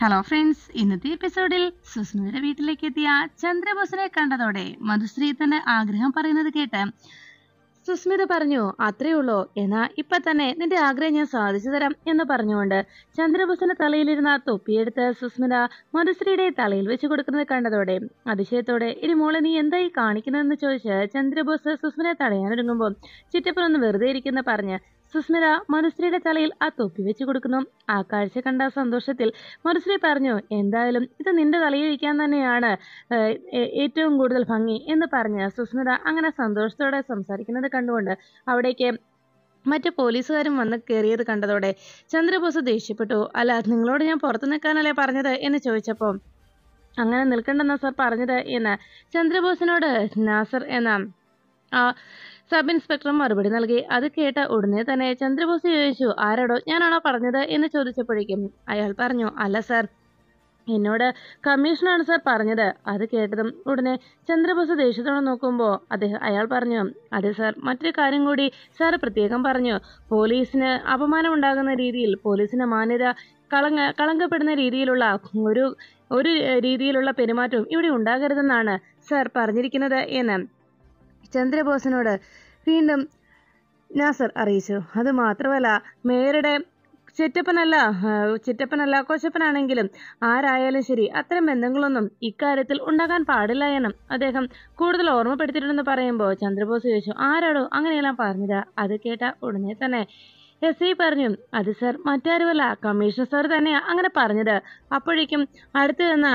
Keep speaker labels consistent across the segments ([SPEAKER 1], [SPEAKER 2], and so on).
[SPEAKER 1] hello friends ഇന്നത്തെ എപ്പിസോഡിൽ സുസ്മിതയുടെ വീട്ടിലേക്ക് എത്തിയ ചന്ദ്രബോസിനെ കണ്ടതോടെ മധുശ്രീ തന്റെ ആഗ്രഹം പറയുന്നത് കേട്ട് സുസ്മിത പറഞ്ഞു അത്രേ ഉള്ളൂ എന്നാ ഇപ്പൊ തന്നെ നിന്റെ ആഗ്രഹം ഞാൻ സാധിച്ചു തരാം എന്ന് പറഞ്ഞുകൊണ്ട് ചന്ദ്രബോസിന്റെ തലയിലിരുന്ന തൊപ്പിയെടുത്ത് സുസ്മിത മധുശ്രീയുടെ തലയിൽ വെച്ച് കൊടുക്കുന്നത് കണ്ടതോടെ അതിശയത്തോടെ ഇനി മോളെ നീ എന്തായി കാണിക്കുന്നതെന്ന് ചോദിച്ച് ചന്ദ്രബോസ് സുസ്മിതയെ തടയാനൊരുങ്ങുമ്പോൾ ചിറ്റപ്പനൊന്ന് വെറുതെ ഇരിക്കുന്ന പറഞ്ഞ് സുസ്മിത മനുശ്രീയുടെ തലയിൽ ആ തൊപ്പി വെച്ച് കൊടുക്കുന്നു ആ കാഴ്ച കണ്ട സന്തോഷത്തിൽ മനുശ്രീ പറഞ്ഞു എന്തായാലും ഇത് നിന്റെ തലയിൽ വയ്ക്കാൻ തന്നെയാണ് ഏഹ്, ഏ- ഏറ്റവും കൂടുതൽ ഭംഗി എന്ന് പറഞ്ഞ് സുസ്മിത അങ്ങനെ സന്തോഷത്തോടെ സംസാരിക്കുന്നത് കണ്ടുകൊണ്ട് അവിടേക്ക് മറ്റു പോലീസുകാരും വന്ന് കയറിയത് കണ്ടതോടെ ചന്ദ്രബോസ് ദേഷ്യപ്പെട്ടു അല്ല നിങ്ങളോട് ഞാൻ പുറത്തു നിൽക്കാനല്ലേ പറഞ്ഞത് എന്ന് ചോദിച്ചപ്പോൾ അങ്ങനെ നിൽക്കണ്ടെന്ന സാർ പറഞ്ഞത് എന്ന് ചന്ദ്രബോസിനോട് നാസർ എന്ന ആ സബ് ഇൻസ്പെക്ടർ മറുപടി നൽകി അത് കേട്ട ഉടനെ തന്നെ ചന്ദ്രബോസ് ചോദിച്ചു ആരോടോ ഞാനാണോ പറഞ്ഞത് എന്ന് ചോദിച്ചപ്പോഴേക്കും അയാൾ പറഞ്ഞു അല്ല സാർ എന്നോട് കമ്മീഷനാണ് സാർ പറഞ്ഞത് അത് കേട്ടതും ഉടനെ ചന്ദ്രബോസ് ദേഷ്യത്തോടെ നോക്കുമ്പോൾ അദ്ദേഹം അയാൾ പറഞ്ഞു അതെ സാർ മറ്റൊരു കാര്യം കൂടി സാർ പ്രത്യേകം പറഞ്ഞു പോലീസിന് അപമാനം ഉണ്ടാകുന്ന രീതിയിൽ പോലീസിന്റെ മാന്യത കളങ്ക കളങ്കപ്പെടുന്ന രീതിയിലുള്ള ഒരു ഒരു രീതിയിലുള്ള പെരുമാറ്റവും ഇവിടെ ഉണ്ടാകരുതെന്നാണ് സാർ പറഞ്ഞിരിക്കുന്നത് എന്ന് ചന്ദ്രബോസിനോട് വീണ്ടും നാസർ അറിയിച്ചു അത് മാത്രമല്ല മേയറുടെ ചിറ്റപ്പനല്ല ആ, ചിറ്റപ്പനല്ല കൊച്ചപ്പനാണെങ്കിലും ആരായാലും ശരി അത്തരം ബന്ധങ്ങളൊന്നും ഇക്കാര്യത്തിൽ ഉണ്ടാകാൻ പാടില്ല എന്നും അദ്ദേഹം കൂടുതൽ ഓർമ്മപ്പെടുത്തിയിട്ടുണ്ടെന്ന് പറയുമ്പോൾ ചന്ദ്രബോസ് ചോദിച്ചു ആരാടോ അങ്ങനെയെല്ലാം പറഞ്ഞത് അത് കേട്ട ഉടനെ തന്നെ എസ് ഐ പറഞ്ഞു അത് സർ മറ്റാരുമല്ല കമ്മീഷണർ സാർ തന്നെയാ അങ്ങനെ പറഞ്ഞത് അപ്പോഴേക്കും അടുത്ത് നിന്ന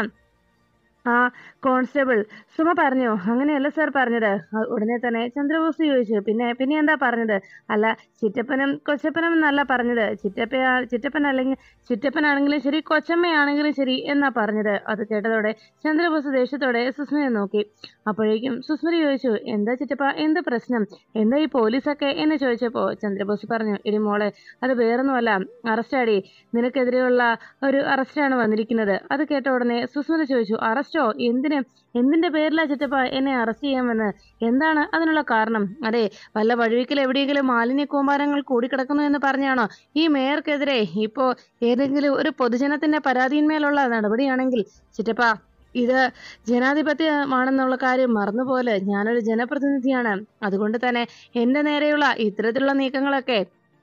[SPEAKER 1] ആ കോൺസ്റ്റബിൾ സുമ പറഞ്ഞു അങ്ങനെയല്ല സാർ പറഞ്ഞത് അ- ഉടനെ തന്നെ ചന്ദ്രബോസ് ചോദിച്ചു പിന്നെ പിന്നെ എന്താ പറഞ്ഞത് അല്ല ചിറ്റപ്പനും കൊച്ചപ്പനും എന്നല്ല പറഞ്ഞത് ചിറ്റപ്പ ചിറ്റപ്പൻ അല്ലെങ്കിൽ ചിറ്റപ്പനാണെങ്കിലും ശരി കൊച്ചമ്മയാണെങ്കിലും ശരി എന്നാ പറഞ്ഞത് അത് കേട്ടതോടെ ചന്ദ്രബോസ് ദേഷ്യത്തോടെ സുസ്മിതയെ നോക്കി അപ്പോഴേക്കും സുസ്മിത ചോദിച്ചു എന്താ ചിറ്റപ്പ എന്ത് പ്രശ്നം എന്താ ഈ പോലീസൊക്കെ എന്ന് ചോദിച്ചപ്പോ ചന്ദ്രബോസ് പറഞ്ഞു എടി മോളെ അത് വേറൊന്നുമല്ല അറസ്റ്റാടി നിനക്കെതിരെയുള്ള ഒരു അറസ്റ്റാണ് വന്നിരിക്കുന്നത് അത് കേട്ട ഉടനെ സുസ്മിത ചോദിച്ചു അറസ്റ്റോ എന്തിന് എന്തിന്റെ പേരിലാ ചിറ്റപ്പ എന്നെ അറസ്റ്റ് ചെയ്യാമെന്ന് എന്താണ് അതിനുള്ള കാരണം അതെ വല്ല വഴിവിക്കൽ എവിടെയെങ്കിലും മാലിന്യ കൂമ്പാരങ്ങൾ കൂടിക്കിടക്കുന്നു എന്ന് പറഞ്ഞാണോ ഈ മേയർക്കെതിരെ ഇപ്പോ ഏതെങ്കിലും ഒരു പൊതുജനത്തിന്റെ പരാതിയിന്മേലുള്ള നടപടിയാണെങ്കിൽ ചിറ്റപ്പ ഇത് ജനാധിപത്യമാണെന്നുള്ള കാര്യം മറന്നുപോലെ ഞാനൊരു ജനപ്രതിനിധിയാണ് അതുകൊണ്ട് തന്നെ എന്റെ നേരെയുള്ള ഇത്തരത്തിലുള്ള നീക്കങ്ങളൊക്കെ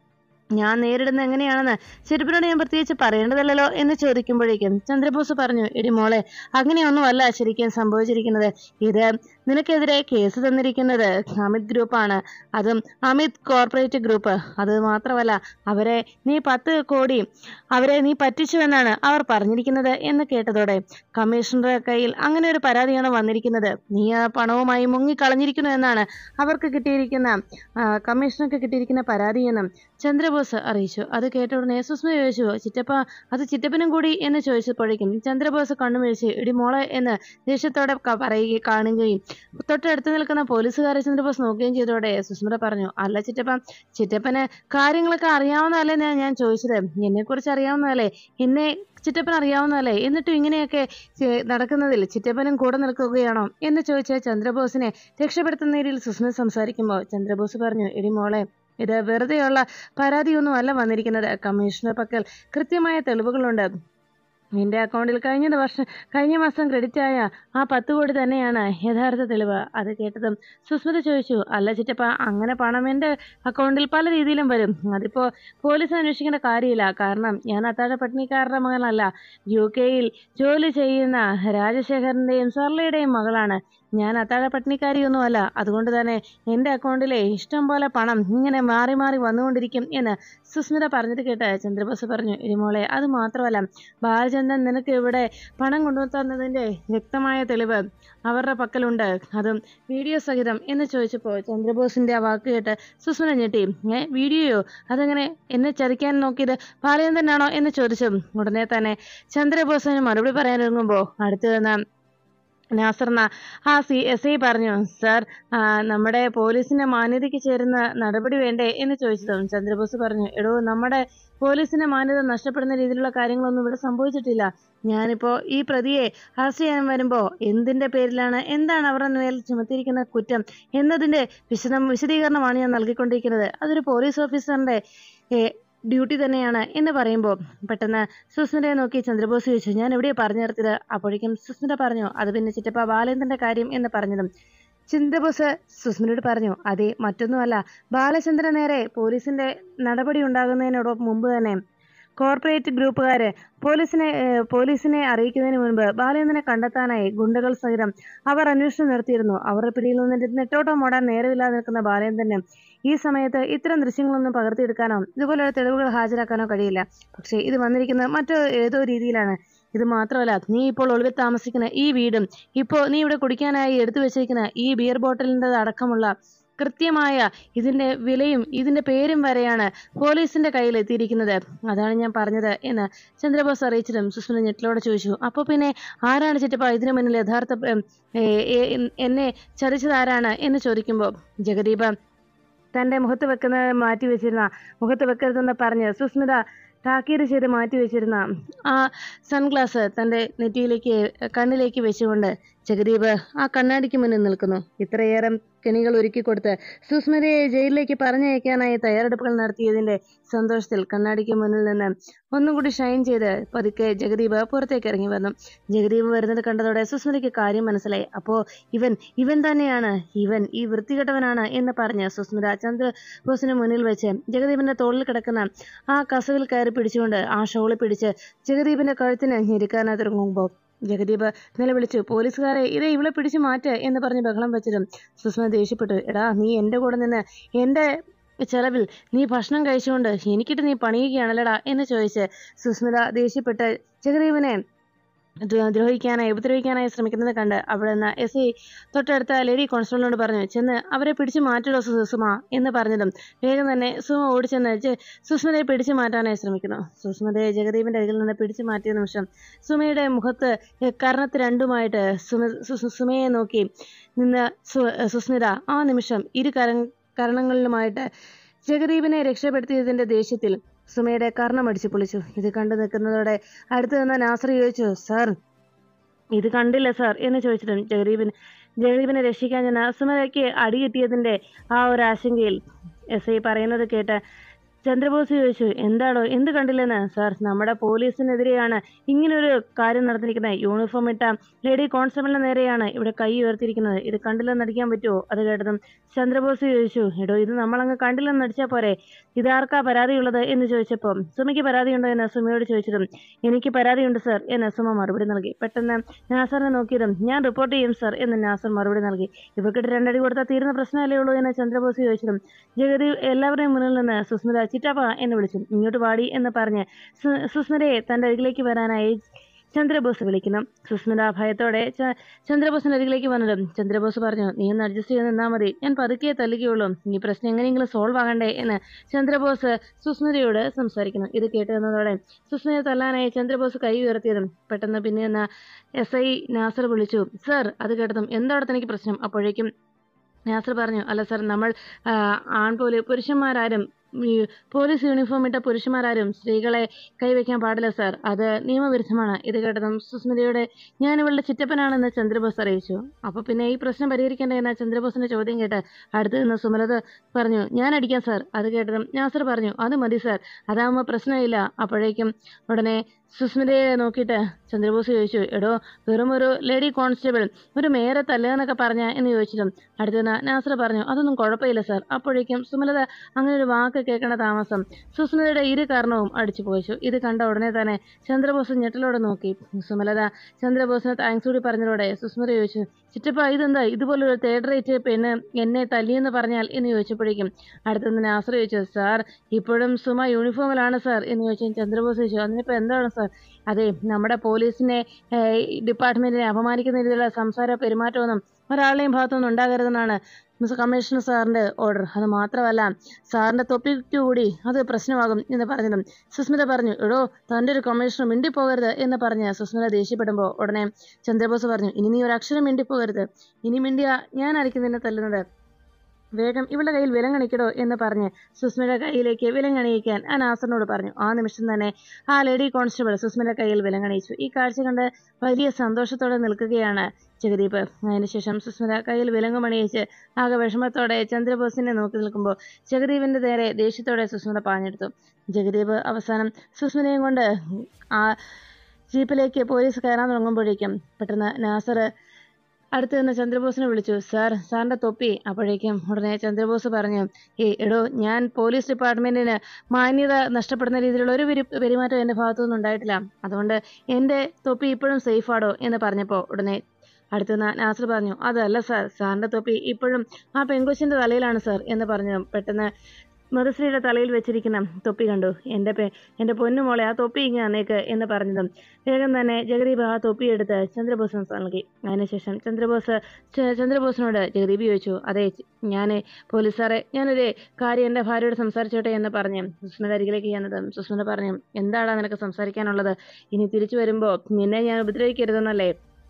[SPEAKER 1] ഞാൻ നേരിടുന്ന എങ്ങനെയാണെന്ന് ചെരുപ്പിനോട് ഞാൻ പ്രത്യേകിച്ച് പറയേണ്ടതല്ലോ എന്ന് ചോദിക്കുമ്പോഴേക്കും ചന്ദ്രബോസ് പറഞ്ഞു എടി മോളെ അങ്ങനെയൊന്നുമല്ല ശരിക്കും സംഭവിച്ചിരിക്കുന്നത് ഇത് നിനക്കെതിരെ കേസ് തന്നിരിക്കുന്നത് അമിത് ഗ്രൂപ്പാണ് അതും അമിത് കോർപ്പറേറ്റ് ഗ്രൂപ്പ് അത് മാത്രമല്ല അവരെ നീ പത്ത് കോടി അവരെ നീ പറ്റിച്ചു എന്നാണ് അവർ പറഞ്ഞിരിക്കുന്നത് എന്ന് കേട്ടതോടെ കമ്മീഷണറുടെ കയ്യിൽ അങ്ങനെ ഒരു പരാതിയാണ് വന്നിരിക്കുന്നത് നീ ആ പണവുമായി മുങ്ങിക്കളഞ്ഞിരിക്കുന്നു എന്നാണ് അവർക്ക് കിട്ടിയിരിക്കുന്ന ആ, കമ്മീഷണർക്ക് കിട്ടിയിരിക്കുന്ന പരാതിയെന്നും ചന്ദ്രബോസ് അറിയിച്ചു അത് കേട്ട ഉടനെ സുസ്മ ചോദിച്ചു ചിറ്റപ്പ അത് ചിറ്റപ്പനും കൂടി എന്ന് ചോദിച്ചപ്പോഴേക്കും ചന്ദ്രബോസ് കണ്ണുമിഴിച്ച് ഇടി മോളെ എന്ന് ദേഷ്യത്തോടെ ക- പറയുകയും കാണുകയും തൊട്ടടുത്ത് നിൽക്കുന്ന പോലീസുകാരെ ചന്ദ്രബോസ് നോക്കുകയും ചെയ്തോടെ സുസ്മിത പറഞ്ഞു അല്ല ചിറ്റപ്പ ചിറ്റപ്പന് കാര്യങ്ങളൊക്കെ അറിയാവുന്നതല്ലേ ഞാൻ ഞാൻ ചോദിച്ചത് എന്നെ കുറിച്ച് അറിയാവുന്നതല്ലേ എന്നെ ചിറ്റപ്പൻ അറിയാവുന്നതല്ലേ എന്നിട്ടും ഇങ്ങനെയൊക്കെ ചെ- നടക്കുന്നതിൽ ചിറ്റപ്പനും കൂടെ നിൽക്കുകയാണോ എന്ന് ചോദിച്ച ചന്ദ്രബോസിനെ രക്ഷപ്പെടുത്തുന്ന രീതിയിൽ സുസ്മിത സംസാരിക്കുമ്പോൾ ചന്ദ്രബോസ് പറഞ്ഞു എടി മോളെ ഇത് വെറുതെയുള്ള പരാതിയൊന്നും അല്ല വന്നിരിക്കുന്നത് കമ്മീഷണർ പക്കൽ കൃത്യമായ തെളിവുകളുണ്ട് നിന്റെ അക്കൗണ്ടിൽ കഴിഞ്ഞ വർഷം കഴിഞ്ഞ മാസം ക്രെഡിറ്റ് ആയ ആ പത്ത് കോടി തന്നെയാണ് യഥാർത്ഥ തെളിവ് അത് കേട്ടതും സുസ്മിത ചോദിച്ചു അല്ല ചിറ്റപ്പ അങ്ങനെ പണം എൻ്റെ അക്കൗണ്ടിൽ പല രീതിയിലും വരും അതിപ്പോ പോലീസ് അന്വേഷിക്കേണ്ട കാര്യമില്ല കാരണം ഞാൻ അത്താഴ പട്ടിണിക്കാരുടെ മകളല്ല യു കെയിൽ ജോലി ചെയ്യുന്ന രാജശേഖരന്റെയും സർലയുടെയും മകളാണ് ഞാൻ അത്താഴ പട്ടിണിക്കാരിയൊന്നുമല്ല അതുകൊണ്ട് തന്നെ എൻ്റെ അക്കൗണ്ടിലെ ഇഷ്ടം പോലെ പണം ഇങ്ങനെ മാറി മാറി വന്നുകൊണ്ടിരിക്കും എന്ന് സുസ്മിത പറഞ്ഞത് കേട്ട് ചന്ദ്രബോസ് പറഞ്ഞു ഇരിമോളെ അത് മാത്രമല്ല ബാലചന്ദ്രൻ നിനക്ക് ഇവിടെ പണം കൊണ്ടുതന്നതിൻ്റെ വ്യക്തമായ തെളിവ് അവരുടെ പക്കലുണ്ട് അതും വീഡിയോ സഹിതം എന്ന് ചോദിച്ചപ്പോൾ ചന്ദ്രബോസിന്റെ ആ വാക്ക് കേട്ട് സുസ്മിത ഞെട്ടി ഏ വീഡിയോയോ അതെങ്ങനെ എന്നെ ചതിക്കാൻ നോക്കിയത് ബാലചന്ദ്രനാണോ എന്ന് ചോദിച്ചു ഉടനെ തന്നെ ചന്ദ്രബോസിന് മറുപടി പറയാനൊരുങ്ങുമ്പോൾ അടുത്തു നിന്ന് നാസർന ആ സി എസ് ഐ പറഞ്ഞു സർ ആ, നമ്മുടെ പോലീസിന്റെ മാന്യതയ്ക്ക് ചേരുന്ന നടപടി വേണ്ടേ എന്ന് ചോദിച്ചതും ചന്ദ്രബോസ് പറഞ്ഞു എടോ നമ്മുടെ പോലീസിന്റെ മാന്യത നഷ്ടപ്പെടുന്ന രീതിയിലുള്ള കാര്യങ്ങളൊന്നും ഇവിടെ സംഭവിച്ചിട്ടില്ല ഞാനിപ്പോ ഈ പ്രതിയെ അറസ്റ്റ് ചെയ്യാൻ വരുമ്പോ എന്തിന്റെ പേരിലാണ് എന്താണ് അവരുടെ മേൽ ചുമത്തിയിരിക്കുന്ന കുറ്റം എന്നതിന്റെ വിശദം വിശദീകരണമാണ് ഞാൻ നൽകിക്കൊണ്ടിരിക്കുന്നത് അതൊരു പോലീസ് ഓഫീസറിന്റെ ഏ, ഡ്യൂട്ടി തന്നെയാണ് എന്ന് പറയുമ്പോൾ പെട്ടെന്ന് സുസ്മിതയെ നോക്കി ചന്ദ്രബോസ് ചോദിച്ചു ഞാൻ എവിടെയാ പറഞ്ഞു നിർത്തിയത് അപ്പോഴേക്കും സുസ്മിത പറഞ്ഞു അത് പിന്നെ ചിറ്റപ്പ ബാലേന്ദ്രന്റെ കാര്യം എന്ന് പറഞ്ഞതും ചന്ദ്രബോസ് സുസ്മിതയോട് പറഞ്ഞു അതെ മറ്റൊന്നുമല്ല ബാലചന്ദ്രൻ നേരെ പോലീസിന്റെ നടപടി ഉണ്ടാകുന്നതിനോടൊപ്പം മുമ്പ് തന്നെ കോർപ്പറേറ്റ് ഗ്രൂപ്പുകാര് പോലീസിനെ ഏഹ്, പോലീസിനെ അറിയിക്കുന്നതിന് മുൻപ് ബാലേന്ദ്രനെ കണ്ടെത്താനായി ഗുണ്ടകൾ സഹിതം അവർ അന്വേഷണം നടത്തിയിരുന്നു അവരുടെ പിടിയിൽ നിന്ന് നെട്ടോട്ടം ഓടാൻ നേരമില്ലാതെ നിൽക്കുന്ന ബാലേന്ദ്രന് ഈ സമയത്ത് ഇത്തരം ദൃശ്യങ്ങളൊന്നും പകർത്തിയെടുക്കാനോ ഇതുപോലുള്ള തെളിവുകൾ ഹാജരാക്കാനോ കഴിയില്ല പക്ഷേ ഇത് വന്നിരിക്കുന്നത് മറ്റു ഏതോ രീതിയിലാണ് ഇത് മാത്രമല്ല നീ ഇപ്പോൾ ഒളിവിൽ താമസിക്കുന്ന ഈ വീടും ഇപ്പോൾ നീ ഇവിടെ കുടിക്കാനായി എടുത്തു വെച്ചിരിക്കുന്ന ഈ ബിയർ ബോട്ടലിൻ്റെ അടക്കമുള്ള കൃത്യമായ ഇതിന്റെ വിലയും ഇതിന്റെ പേരും വരെയാണ് പോലീസിന്റെ കയ്യിൽ എത്തിയിരിക്കുന്നത് അതാണ് ഞാൻ പറഞ്ഞത് എന്ന് ചന്ദ്രബോസ് അറിയിച്ചിട്ടും സുസ്മിത ഞെട്ടിലോടെ ചോദിച്ചു അപ്പോൾ പിന്നെ ആരാണ് ചിറ്റപ്പ ഇതിനു മുന്നിൽ യഥാർത്ഥ ഉം, ഏ, ഏ, എന്നെ ചതിച്ചത് ആരാണ് എന്ന് ചോദിക്കുമ്പോൾ ജഗദീപ തന്റെ മുഖത്ത് വെക്കുന്ന മാറ്റി വെച്ചിരുന്ന മുഖത്ത് വെക്കരുതെന്ന് പറഞ്ഞ് സുസ്മിത താക്കീത് ചെയ്ത് മാറ്റി വെച്ചിരുന്ന ആ സൺഗ്ലാസ് തന്റെ നെറ്റിയിലേക്ക് കണ്ണിലേക്ക് വെച്ചുകൊണ്ട് ജഗദീപ് ആ കണ്ണാടിക്ക് മുന്നിൽ നിൽക്കുന്നു ഇത്രയേറെ കെണികൾ ഒരുക്കി കൊടുത്ത് സുസ്മിതയെ ജയിലിലേക്ക് പറഞ്ഞയക്കാനായി തയ്യാറെടുപ്പുകൾ നടത്തിയതിന്റെ സന്തോഷത്തിൽ കണ്ണാടിക്ക് മുന്നിൽ നിന്ന് ഒന്നും കൂടി ഷൈൻ ചെയ്ത് പതുക്കെ ജഗദീപ് പുറത്തേക്ക് ഇറങ്ങി വന്നു ജഗദീപ് വരുന്നത് കണ്ടതോടെ സുസ്മിതയ്ക്ക് കാര്യം മനസ്സിലായി അപ്പോ ഇവൻ ഇവൻ തന്നെയാണ് ഇവൻ ഈ വൃത്തികെട്ടവനാണ് എന്ന് പറഞ്ഞ് സുസ്മിത ചന്ദ്രബോസിന് മുന്നിൽ വെച്ച് ജഗദീപിന്റെ തോളിൽ കിടക്കുന്ന ആ കസവിൽ കയറി പിടിച്ചുകൊണ്ട് ആ ഷോളിൽ പിടിച്ച് ജഗദീപിന്റെ കഴുത്തിന് ഞെരുക്കാനായി തുടങ്ങുമ്പോൾ ജഗദീപ് നിലവിളിച്ചു പോലീസുകാരെ ഇതേ ഇവളെ പിടിച്ചു മാറ്റ് എന്ന് പറഞ്ഞ് ബഹളം വെച്ചതും സുസ്മിത ദേഷ്യപ്പെട്ടു എടാ നീ എൻ്റെ കൂടെ നിന്ന് എൻ്റെ ചെലവിൽ നീ ഭക്ഷണം കഴിച്ചുകൊണ്ട് എനിക്കിട്ട് നീ പണിയുകയാണല്ലടാ എന്ന് ചോദിച്ച് സുസ്മിത ദേഷ്യപ്പെട്ട് ജഗദീപിനെ ദ്രോ- ദ്രോഹിക്കാനായി ഉപദ്രവിക്കാനായി ശ്രമിക്കുന്നത് കണ്ട് അവിടെ നിന്ന് എസ് ഐ തൊട്ടടുത്ത ലേഡി കോൺസ്റ്റബിളിനോട് പറഞ്ഞു ചെന്ന് അവരെ പിടിച്ചു മാറ്റിടോ സു- സുമ എന്ന് പറഞ്ഞതും വേഗം തന്നെ സുമ ഓടിച്ചെന്ന് ജ- സുസ്മിതയെ പിടിച്ചു മാറ്റാനായി ശ്രമിക്കുന്നു സുസ്മിതയെ ജഗദീപിന്റെ അരികിൽ നിന്ന് പിടിച്ചു മാറ്റിയ നിമിഷം സുമയുടെ മുഖത്ത് കർണത്ത് രണ്ടുമായിട്ട് സുമ സു- സു- സുമയെ നോക്കി നിന്ന് സു- സുസ്മിത ആ നിമിഷം ഇരു കര കരണങ്ങളിലുമായിട്ട് ജഗദീപിനെ രക്ഷപ്പെടുത്തിയതിന്റെ ദേഷ്യത്തിൽ സുമയുടെ കർണമടിച്ചു പൊളിച്ചു ഇത് കണ്ടു നിൽക്കുന്നതോടെ അടുത്ത് നിന്ന് നാസർ ചോദിച്ചു സാർ ഇത് കണ്ടില്ല സാർ എന്ന് ചോദിച്ചിട്ടും ജഗദീപിൻ ജഗദീപിനെ രക്ഷിക്കാൻ ഞാൻ സുമതയ്ക്ക് അടി കിട്ടിയതിന്റെ ആ ഒരു ആശങ്കയിൽ എസ് ഐ പറയുന്നത് കേട്ട് ചന്ദ്രബോസ് ചോദിച്ചു എന്താണോ എന്ത് കണ്ടില്ലെന്ന് സാർ നമ്മുടെ പോലീസിനെതിരെയാണ് ഇങ്ങനൊരു കാര്യം നടന്നിരിക്കുന്നത് യൂണിഫോം ഇട്ട ലേഡി കോൺസ്റ്റബിളിന് നേരെയാണ് ഇവിടെ കൈ ഉയർത്തിയിരിക്കുന്നത് ഇത് കണ്ടില്ലെന്ന് നടിക്കാൻ പറ്റുമോ അത് കേട്ടതും ചന്ദ്രബോസ് ചോദിച്ചു എടോ ഇത് നമ്മളങ്ങ് കണ്ടില്ലെന്ന് നടിച്ചാൽ പോരെ ഇതാർക്കാ പരാതിയുള്ളത് എന്ന് ചോദിച്ചപ്പോൾ സുമയ്ക്ക് പരാതിയുണ്ടോ എന്ന് സുമയോട് ചോദിച്ചതും എനിക്ക് പരാതിയുണ്ട് സർ എന്ന് സുമ മറുപടി നൽകി പെട്ടെന്ന് നാസറിനെ നോക്കിയതും ഞാൻ റിപ്പോർട്ട് ചെയ്യും സർ എന്ന് നാസർ മറുപടി നൽകി ഇവർക്കിട്ട് രണ്ടടി കൊടുത്താൽ തീരുന്ന പ്രശ്നമല്ലേ ഉള്ളൂ എന്ന് ചന്ദ്രബോസ് ചോദിച്ചതും ജഗതി എല്ലാവരുടെയും മുന്നിൽ നിന്ന് സുസ്മിത ചിറ്റപ്പ എന്ന് വിളിച്ചു ഇങ്ങോട്ട് പാടി എന്ന് പറഞ്ഞ് സു- സുസ്മിതയെ തന്റെ അരികിലേക്ക് വരാനായി ചന്ദ്രബോസ് വിളിക്കുന്നു സുസ്മിത ഭയത്തോടെ ച- ചന്ദ്രബോസിന്റെ അരികിലേക്ക് വന്നതും ചന്ദ്രബോസ് പറഞ്ഞു നീ ഒന്ന് അഡ്ജസ്റ്റ് ചെയ്ത് നിന്നാൽ മതി ഞാൻ പതുക്കെ തല്ലുകയുള്ളൂ ഈ പ്രശ്നം എങ്ങനെയെങ്കിലും സോൾവ് ആകണ്ടേ എന്ന് ചന്ദ്രബോസ് സുസ്മിതയോട് സംസാരിക്കുന്നു ഇത് കേട്ട് വന്നതോടെ സുസ്മിതയെ തല്ലാനായി ചന്ദ്രബോസ് കൈ ഉയർത്തിയതും പെട്ടെന്ന് പിന്നെ എന്ന എസ് ഐ നാസർ വിളിച്ചു സർ അത് കേട്ടതും എന്താണ് തനിക്ക് പ്രശ്നം അപ്പോഴേക്കും നാസർ പറഞ്ഞു അല്ല സർ നമ്മൾ ആ, ആൺപോലെ പുരുഷന്മാരാരും ഈ പോലീസ് യൂണിഫോം ഇട്ട പുരുഷന്മാരാരും സ്ത്രീകളെ കൈവയ്ക്കാൻ പാടില്ല സാർ അത് നിയമവിരുദ്ധമാണ് ഇത് കേട്ടതും സുസ്മിതയുടെ ഞാൻ ഇവളുടെ ചിറ്റപ്പനാണെന്ന് ചന്ദ്രബോസ് അറിയിച്ചു അപ്പൊ പിന്നെ ഈ പ്രശ്നം പരിഹരിക്കേണ്ട എന്ന ചന്ദ്രബോസിന്റെ ചോദ്യം കേട്ട് അടുത്ത് നിന്ന് സുമലത പറഞ്ഞു ഞാൻ അടിക്കാം സാർ അത് കേട്ടതും നാസർ പറഞ്ഞു അത് മതി സാർ അതാകുമ്പോൾ പ്രശ്നമില്ല അപ്പോഴേക്കും ഉടനെ സുസ്മിതയെ നോക്കിയിട്ട് ചന്ദ്രബോസ് ചോദിച്ചു എടോ വെറും ഒരു ലേഡി കോൺസ്റ്റബിൾ ഒരു മേയറെ തല്ലുകയെന്നൊക്കെ പറഞ്ഞ എന്ന് ചോദിച്ചിട്ടും അടുത്തുനിന്ന് നാസർ പറഞ്ഞു അതൊന്നും കുഴപ്പമില്ല സാർ അപ്പോഴേക്കും സുമലത അങ്ങനെ ഒരു വാക്ക് കേൾക്കണ താമസം സുസ്മിതയുടെ ഇരു കാരണവും അടിച്ചു പോയിച്ചു ഇത് കണ്ട ഉടനെ തന്നെ ചന്ദ്രബോസ് ഞെട്ടലോടെ നോക്കി സുമലത ചന്ദ്രബോസിന് താങ്ക്സ് കൂടി പറഞ്ഞതോടെ സുസ്മിത ചോദിച്ചു ചിറ്റപ്പ ഇതെന്താ ഇതുപോലൊരു തേർഡ് റേറ്റ് പെണ്ണ് എന്നെ തല്ലിയെന്ന് പറഞ്ഞാൽ എന്ന് ചോദിച്ചപ്പോഴേക്കും അടുത്തുനിന്ന് നാസർ ചോദിച്ചു സാർ ഇപ്പോഴും സുമ യൂണിഫോമിലാണ് സാർ എന്ന് ചോദിച്ചു ചന്ദ്രബോസ് ചോദിച്ചു അതിനിപ്പോൾ എന്താണ് സാർ അതെ നമ്മുടെ പോലീസിനെ ഏഹ്, ഡിപ്പാർട്ട്മെന്റിനെ അപമാനിക്കുന്ന രീതിയിലുള്ള സംസാര പെരുമാറ്റമൊന്നും ഒരാളുടെയും ഭാഗത്തുനിന്നും ഉണ്ടാകരുതെന്നാണ് മിസ്റ്റർ കമ്മീഷണർ സാറിന്റെ ഓർഡർ അത് മാത്രമല്ല സാറിന്റെ തൊപ്പിക്ക് കൂടി അത് പ്രശ്നമാകും എന്ന് പറഞ്ഞതും സുസ്മിത പറഞ്ഞു എടോ തന്റെ ഒരു കമ്മീഷണർ മിണ്ടിപ്പോകരുത് എന്ന് പറഞ്ഞ് സുസ്മിത ദേഷ്യപ്പെടുമ്പോൾ ഉടനെ ചന്ദ്രബോസ് പറഞ്ഞു ഇനി നീ ഒരു അക്ഷരം മിണ്ടിപ്പോകരുത് ഇനി മിണ്ടിയ ഞാൻ ആയിരിക്കും നിന്നെ തല്ലുന്നത് വേഗം ഇവളുടെ കയ്യിൽ വിലങ്ങണിക്കടോ എന്ന് പറഞ്ഞ് സുസ്മിയുടെ കയ്യിലേക്ക് വിലങ്ങണിയിക്കാൻ ആ നാസറിനോട് പറഞ്ഞു ആ നിമിഷം തന്നെ ആ ലേഡി കോൺസ്റ്റബിൾ സുസ്മിയുടെ കയ്യിൽ വിലങ്ങണിയിച്ചു ഈ കാഴ്ച കണ്ട് വലിയ സന്തോഷത്തോടെ നിൽക്കുകയാണ് ജഗദീപ് അതിനുശേഷം സുസ്മിത കയ്യിൽ വിലങ്ങുമണിയിച്ച് ആകെ വിഷമത്തോടെ ചന്ദ്രബോസിനെ നോക്കി നിൽക്കുമ്പോൾ ജഗദീപിന്റെ നേരെ ദേഷ്യത്തോടെ സുസ്മിത പാഞ്ഞെടുത്തു ജഗദീപ് അവസാനം സുസ്മിതയും കൊണ്ട് ആ ജീപ്പിലേക്ക് പോലീസ് കയറാൻ തുടങ്ങുമ്പോഴേക്കും പെട്ടെന്ന് നാസർ അടുത്ത് നിന്ന് ചന്ദ്രബോസിനെ വിളിച്ചു സാർ സാറിന്റെ തൊപ്പി അപ്പോഴേക്കും ഉടനെ ചന്ദ്രബോസ് പറഞ്ഞു ഏ എടോ ഞാൻ പോലീസ് ഡിപ്പാർട്ട്മെന്റിന് മാന്യത നഷ്ടപ്പെടുന്ന രീതിയിലുള്ള ഒരു പെരു പെരുമാറ്റം എൻ്റെ ഭാഗത്തുനിന്നും ഉണ്ടായിട്ടില്ല അതുകൊണ്ട് എൻ്റെ തൊപ്പി ഇപ്പോഴും സേഫാടോ എന്ന് പറഞ്ഞപ്പോൾ ഉടനെ അടുത്തുനിന്ന് നാസർ പറഞ്ഞു അതല്ല സാർ സാറിന്റെ തൊപ്പി ഇപ്പോഴും ആ പെങ്കൊച്ചിന്റെ തലയിലാണ് സാർ എന്ന് പറഞ്ഞു പെട്ടെന്ന് മധുശ്രീയുടെ തലയിൽ വെച്ചിരിക്കുന്ന തൊപ്പി കണ്ടു എൻ്റെ പെ എൻ്റെ പൊന്നുമോളെ ആ തൊപ്പി ഇങ്ങ് തന്നേക്ക് എന്ന് പറഞ്ഞതും വേഗം തന്നെ ജഗദീപ് ആ തൊപ്പി എടുത്ത് ചന്ദ്രബോസിന് നൽകി അതിനുശേഷം ചന്ദ്രബോസ് ച- ചന്ദ്രബോസിനോട് ജഗദീപ് ചോദിച്ചു അതെ ഞാൻ പോലീസ് സാറേ ഞാനൊരു കാര്യം എൻ്റെ ഭാര്യയോട് സംസാരിച്ചോട്ടെ എന്ന് പറഞ്ഞ് സുസ്മിത അരികിലേക്ക് ചെന്നതും സുസ്മിത പറഞ്ഞു എന്താടാ നിനക്ക് സംസാരിക്കാനുള്ളത് ഇനി തിരിച്ചു വരുമ്പോൾ നിന്നെ ഞാൻ ഉപദ്രവിക്കരുതെന്നല്ലേ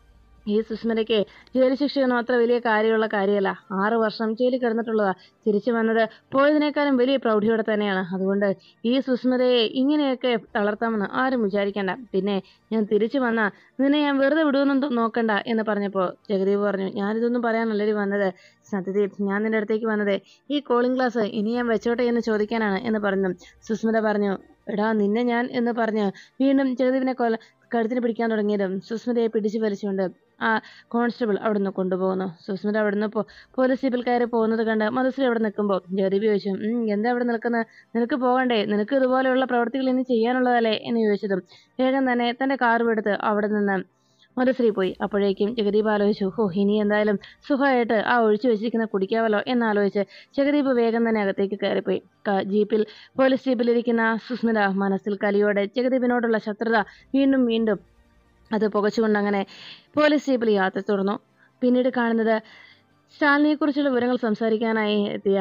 [SPEAKER 1] ഈ സുസ്മിതയ്ക്ക് ജയിൽ ശിക്ഷയൊന്നും അത്ര വലിയ കാര്യമുള്ള കാര്യമല്ല ആറു വർഷം ജയിലിൽ കിടന്നിട്ടുള്ളതാ തിരിച്ചു വന്നത് പോയതിനേക്കാളും വലിയ പ്രൗഢിയോടെ തന്നെയാണ് അതുകൊണ്ട് ഈ സുസ്മിതയെ ഇങ്ങനെയൊക്കെ തളർത്താമെന്ന് ആരും വിചാരിക്കണ്ട പിന്നെ ഞാൻ തിരിച്ചു വന്നാ നിന്നെ ഞാൻ വെറുതെ വിടുമെന്നും തൊ- നോക്കണ്ട എന്ന് പറഞ്ഞപ്പോൾ ജഗദീപ് പറഞ്ഞു ഞാനിതൊന്നും പറയാനല്ലടി വന്നത് സത്യദീപ് ഞാൻ നിന്റെ അടുത്തേക്ക് വന്നത് ഈ കോളിംഗ് ക്ലാസ് ഇനി ഞാൻ വെച്ചോട്ടെ എന്ന് ചോദിക്കാനാണ് എന്ന് പറഞ്ഞു സുസ്മിത പറഞ്ഞു എടാ നിന്നെ ഞാൻ എന്ന് പറഞ്ഞ് വീണ്ടും ജഗദീപിനെ കൊല കഴുത്തിന് പിടിക്കാൻ തുടങ്ങിയതും സുസ്മിതയെ പിടിച്ചു വലിച്ചുകൊണ്ട് ആ കോൺസ്റ്റബിൾ അവിടുന്ന് കൊണ്ടുപോകുന്നു സുസ്മിത അവിടുന്ന് പോ പോലീസ് ജീപ്പിൽ കയറി പോകുന്നത് കണ്ട് മധുശ്രീ അവിടെ നിൽക്കുമ്പോൾ ജഗദീപ് ചോദിച്ചു ഉം എന്താ അവിടെ നിൽക്കുന്നത് നിനക്ക് പോകണ്ടേ നിനക്ക് ഇതുപോലെയുള്ള പ്രവൃത്തികൾ ഇനി ചെയ്യാനുള്ളതല്ലേ എന്ന് ചോദിച്ചതും വേഗം തന്നെ തന്റെ കാറും എടുത്ത് അവിടെ നിന്ന് മധുശ്രീ പോയി അപ്പോഴേക്കും ജഗദീപ് ആലോചിച്ചു ഹോ ഇനി എന്തായാലും സുഖമായിട്ട് ആ ഒഴിച്ചു വെച്ചിരിക്കുന്ന കുടിക്കാവല്ലോ എന്നാലോചിച്ച് ജഗദീപ് വേഗം തന്നെ അകത്തേക്ക് കയറിപ്പോയി ക- ജീപ്പിൽ പോലീസ് ജീപ്പിലിരിക്കുന്ന സുസ്മിത മനസ്സിൽ കലിയോടെ ജഗദീപിനോടുള്ള ശത്രുത വീണ്ടും വീണ്ടും അത് പുകച്ചുകൊണ്ട് അങ്ങനെ പോലീസ് ജീപ്പിൽ യാത്ര തുടർന്നു പിന്നീട് കാണുന്നത് സ്റ്റാലിനെക്കുറിച്ചുള്ള വിവരങ്ങൾ സംസാരിക്കാനായി എത്തിയ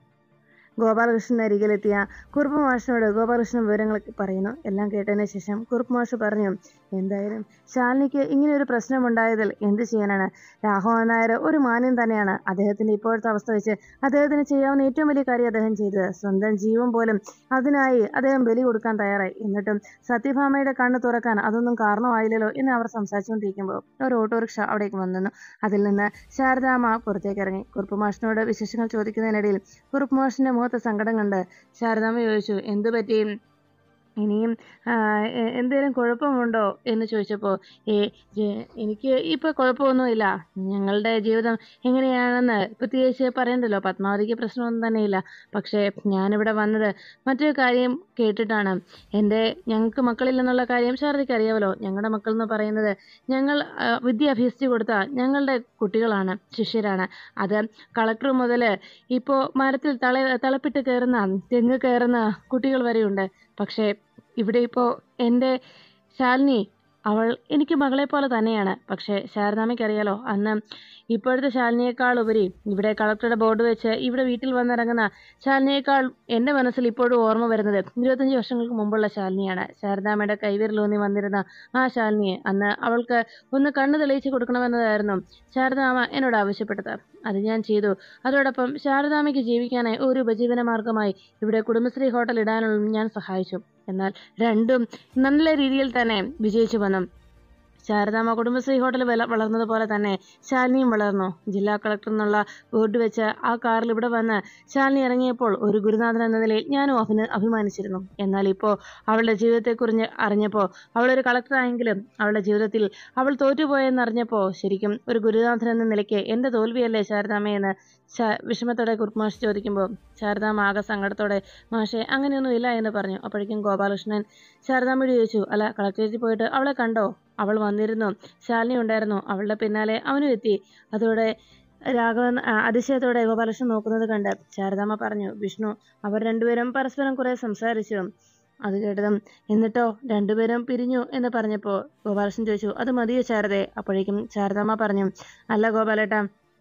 [SPEAKER 1] ഗോപാലകൃഷ്ണൻ അരികിലെത്തിയ കുറുപ്പ് മാഷിനോട് ഗോപാലകൃഷ്ണൻ വിവരങ്ങൾ പറയുന്നു എല്ലാം കേട്ടതിന് ശേഷം കുറുപ്പ് മാഷ് പറഞ്ഞു എന്തായാലും ശാലിനിക്ക് ഇങ്ങനെ ഒരു പ്രശ്നമുണ്ടായതിൽ എന്ത് ചെയ്യാനാണ് രാഘവൻ നായർ ഒരു മാന്യം തന്നെയാണ് അദ്ദേഹത്തിന്റെ ഇപ്പോഴത്തെ അവസ്ഥ വെച്ച് അദ്ദേഹത്തിന് ചെയ്യാവുന്ന ഏറ്റവും വലിയ കാര്യം അദ്ദേഹം ചെയ്തത് സ്വന്തം ജീവൻ പോലും അതിനായി അദ്ദേഹം ബലി കൊടുക്കാൻ തയ്യാറായി എന്നിട്ടും സത്യഭാമയുടെ കണ്ണ് തുറക്കാൻ അതൊന്നും കാരണമായില്ലല്ലോ എന്ന് അവർ സംസാരിച്ചുകൊണ്ടിരിക്കുമ്പോൾ ഒരു ഓട്ടോറിക്ഷ അവിടേക്ക് വന്നു അതിൽ നിന്ന് ശാരദാമ്മ പുറത്തേക്ക് ഇറങ്ങി കുറുപ്പ് മാഷിനോട് വിശേഷങ്ങൾ ചോദിക്കുന്നതിനിടയിൽ കുറുപ്പ് മാഷിന്റെ മുഖത്ത് സങ്കടം കണ്ട് ശാരദാമ്മ ചോദിച്ചു എന്തു പറ്റി ഇനിയും ആ, എ- എന്തേലും കുഴപ്പമുണ്ടോ എന്ന് ചോദിച്ചപ്പോൾ ഏ ജെ- എനിക്ക് ഇപ്പൊ കുഴപ്പമൊന്നുമില്ല ഞങ്ങളുടെ ജീവിതം എങ്ങനെയാണെന്ന് പ്രത്യേകിച്ച് പറയണ്ടല്ലോ പത്മാവതിക്ക് പ്രശ്നമൊന്നും തന്നെയില്ല പക്ഷേ ഞാനിവിടെ വന്നത് മറ്റൊരു കാര്യം കേട്ടിട്ടാണ് എൻ്റെ ഞങ്ങൾക്ക് മക്കളില്ലെന്നുള്ള കാര്യം ശാരദയ്ക്ക് അറിയാമല്ലോ ഞങ്ങളുടെ മക്കൾ എന്ന് പറയുന്നത് ഞങ്ങൾ ആ, വിദ്യ അഭ്യസിച്ചു കൊടുത്ത ഞങ്ങളുടെ കുട്ടികളാണ് ശിഷ്യരാണ് അത് കളക്ടർ മുതൽ ഇപ്പോൾ മരത്തിൽ തള തളപ്പിട്ട് കയറുന്ന തെങ്ങ് കയറുന്ന കുട്ടികൾ വരെയുണ്ട് പക്ഷേ ഇവിടെ ഇപ്പോൾ എൻ്റെ ശാലിനി അവൾ എനിക്ക് മകളെ പോലെ തന്നെയാണ് പക്ഷേ ശാരദാമ്മയ്ക്ക് അറിയാലോ അന്ന് ഇപ്പോഴത്തെ ശാലിനിയേക്കാൾ ഉപരി ഇവിടെ കളക്ടറുടെ ബോർഡ് വെച്ച് ഇവിടെ വീട്ടിൽ വന്നിറങ്ങുന്ന ശാലിനിയേക്കാൾ എൻ്റെ മനസ്സിൽ ഇപ്പോഴും ഓർമ്മ വരുന്നത് ഇരുപത്തഞ്ച് വർഷങ്ങൾക്ക് മുമ്പുള്ള ശാലിനിയാണ് ശാരദാമ്മയുടെ കൈവിരലൂന്നി വന്നിരുന്ന ആ ശാലിനിയെ അന്ന് അവൾക്ക് ഒന്ന് കണ്ണു തെളിയിച്ച് കൊടുക്കണമെന്നതായിരുന്നു ശാരദാമ്മ എന്നോട് ആവശ്യപ്പെട്ടത് അത് ഞാൻ ചെയ്തു അതോടൊപ്പം ശാരദാമ്മയ്ക്ക് ജീവിക്കാനായി ഒരു ഉപജീവന മാർഗമായി ഇവിടെ കുടുംബശ്രീ ഹോട്ടൽ ഇടാനുള്ള ഞാൻ സഹായിച്ചു എന്നാൽ രണ്ടും നല്ല രീതിയിൽ തന്നെ വിജയിച്ചു വന്നു ശാരദാമ്മ കുടുംബശ്രീ ഹോട്ടൽ വില വളർന്നതുപോലെ തന്നെ ശാലിനിയും വളർന്നു ജില്ലാ കളക്ടർ എന്നുള്ള ബോർഡ് വെച്ച് ആ കാറിൽ ഇവിടെ വന്ന് ശാലിനി ഇറങ്ങിയപ്പോൾ ഒരു ഗുരുനാഥൻ എന്ന നിലയിൽ ഞാനും അഭിന അഭിമാനിച്ചിരുന്നു എന്നാൽ ഇപ്പോൾ അവളുടെ ജീവിതത്തെക്കുറിച്ച് അറിഞ്ഞപ്പോൾ അവളൊരു കളക്ടറായെങ്കിലും അവളുടെ ജീവിതത്തിൽ അവൾ തോറ്റുപോയെന്നറിഞ്ഞപ്പോൾ ശരിക്കും ഒരു ഗുരുനാഥൻ എന്ന നിലയ്ക്ക് എൻ്റെ തോൽവിയല്ലേ ശാരദാമ്മയെന്ന് ശാ വിഷമത്തോടെ കുറുമാഷ് ചോദിക്കുമ്പോൾ ശാരദാമ്മ ആകെ സങ്കടത്തോടെ മാഷെ അങ്ങനെയൊന്നും ഇല്ല എന്ന് പറഞ്ഞു അപ്പോഴേക്കും ഗോപാലകൃഷ്ണൻ ശാരദാമ്മയോട് ചോദിച്ചു അല്ല കളക്ടറേറ്റിൽ പോയിട്ട് അവളെ കണ്ടോ അവൾ വന്നിരുന്നു ശാലിനി ഉണ്ടായിരുന്നു അവളുടെ പിന്നാലെ അവനും എത്തി അതോടെ രാഘവൻ ആ, അതിശയത്തോടെ ഗോപാലകൃഷ്ണൻ നോക്കുന്നത് കണ്ട് ശാരദാമ്മ പറഞ്ഞു വിഷ്ണു അവർ രണ്ടുപേരും പരസ്പരം കുറെ സംസാരിച്ചു അത് കേട്ടതും എന്നിട്ടോ രണ്ടുപേരും പിരിഞ്ഞു എന്ന് പറഞ്ഞപ്പോൾ ഗോപാലകൃഷ്ണൻ ചോദിച്ചു അത് മതിയോ ശാരദേ അപ്പോഴേക്കും ശാരദാമ്മ പറഞ്ഞു അല്ല ഗോപാലേട്ടാ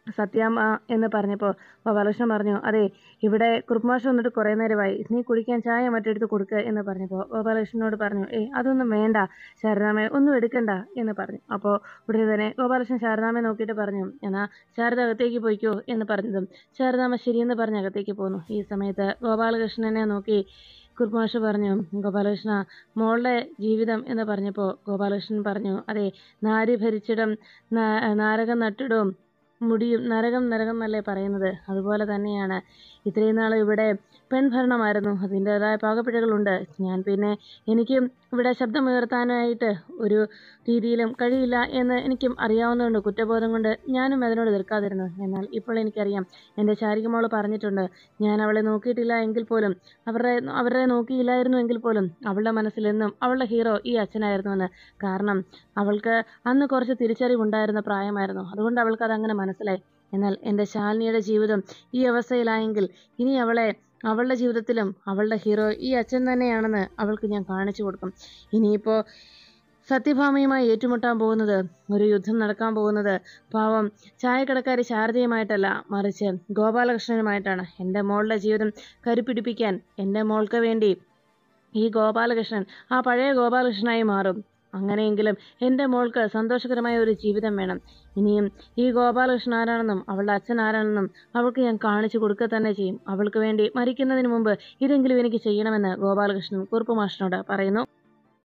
[SPEAKER 1] സത്യാമ്മ എന്ന് പറഞ്ഞപ്പോൾ ഗോപാലകൃഷ്ണൻ പറഞ്ഞു അതെ ഇവിടെ കുറുപ്മാഷ് വന്നിട്ട് കുറേ നേരമായി നീ കുടിക്കാൻ ചായ മറ്റെടുത്ത് കൊടുക്കുക എന്ന് പറഞ്ഞപ്പോൾ ഗോപാലകൃഷ്ണനോട് പറഞ്ഞു ഏയ് അതൊന്നും വേണ്ട ശാരദാമ്മ ഒന്നും എടുക്കണ്ട എന്ന് പറഞ്ഞു അപ്പോൾ ഉടനെ തന്നെ ഗോപാലകൃഷ്ണൻ ശാരദാമ്മയെ നോക്കിയിട്ട് പറഞ്ഞു എന്നാ ശാരദ അകത്തേക്ക് പോയിക്കോ എന്ന് പറഞ്ഞതും ശാരദാമ്മ ശരിയെന്ന് പറഞ്ഞ് അകത്തേക്ക് പോന്നു ഈ സമയത്ത് ഗോപാലകൃഷ്ണനെ നോക്കി കുറുമാഷ് പറഞ്ഞു ഗോപാലകൃഷ്ണ മോളുടെ ജീവിതം എന്ന് പറഞ്ഞപ്പോൾ ഗോപാലകൃഷ്ണൻ പറഞ്ഞു അതെ നാരി ഭരിച്ചിടം നാ- നാരകം നട്ടിടും മുടിയും നരകം നരകം എന്നല്ലേ പറയുന്നത് അതുപോലെ തന്നെയാണ് ഇത്രയും നാൾ ഇവിടെ പെൺഭരണമായിരുന്നു അതിൻ്റെതായ പാകപ്പിഴകളുണ്ട് ഞാൻ പിന്നെ എനിക്കും ഇവിടെ ശബ്ദമുയർത്താനായിട്ട് ഒരു രീതിയിലും കഴിയില്ല എന്ന് എനിക്കും അറിയാവുന്നതുകൊണ്ട് കുറ്റബോധം കൊണ്ട് ഞാനും അതിനോട് എതിർക്കാതിരുന്നു എന്നാൽ ഇപ്പോൾ എനിക്കറിയാം എൻ്റെ ശാരികമോള് പറഞ്ഞിട്ടുണ്ട് ഞാൻ അവളെ നോക്കിയിട്ടില്ല എങ്കിൽ പോലും അവരുടെ അവരെ നോക്കിയില്ലായിരുന്നു എങ്കിൽ പോലും അവളുടെ മനസ്സിലെന്നും അവളുടെ ഹീറോ ഈ അച്ഛനായിരുന്നുവെന്ന് കാരണം അവൾക്ക് അന്ന് കുറച്ച് തിരിച്ചറിവുണ്ടായിരുന്ന പ്രായമായിരുന്നു അതുകൊണ്ട് അവൾക്ക് അതങ്ങനെ മനസ്സിലായി എന്നാൽ എൻ്റെ ശാലിനിയുടെ ജീവിതം ഈ അവസ്ഥയിലായെങ്കിൽ ഇനി അവളെ അവളുടെ ജീവിതത്തിലും അവളുടെ ഹീറോ ഈ അച്ഛൻ തന്നെയാണെന്ന് അവൾക്ക് ഞാൻ കാണിച്ചു കൊടുക്കും ഇനിയിപ്പോൾ സത്യഭാമയുമായി ഏറ്റുമുട്ടാൻ പോകുന്നത് ഒരു യുദ്ധം നടക്കാൻ പോകുന്നത് പാവം ചായക്കടക്കാരി ശാരദയുമായിട്ടല്ല മറിച്ച് ഗോപാലകൃഷ്ണനുമായിട്ടാണ് എൻ്റെ മോളുടെ ജീവിതം കരുപിടിപ്പിക്കാൻ എൻ്റെ മോൾക്ക് വേണ്ടി ഈ ഗോപാലകൃഷ്ണൻ ആ പഴയ ഗോപാലകൃഷ്ണനായി മാറും അങ്ങനെയെങ്കിലും എൻ്റെ മോൾക്ക് സന്തോഷകരമായ ഒരു ജീവിതം വേണം ഇനിയും ഈ ഗോപാലകൃഷ്ണൻ ആരാണെന്നും അവളുടെ അച്ഛൻ ആരാണെന്നും അവൾക്ക് ഞാൻ കാണിച്ചു കൊടുക്കുക തന്നെ ചെയ്യും അവൾക്ക് വേണ്ടി മരിക്കുന്നതിന് മുമ്പ് ഇതെങ്കിലും എനിക്ക് ചെയ്യണമെന്ന് ഗോപാലകൃഷ്ണൻ കുറുപ്പ് മാഷിനോട് പറയുന്നു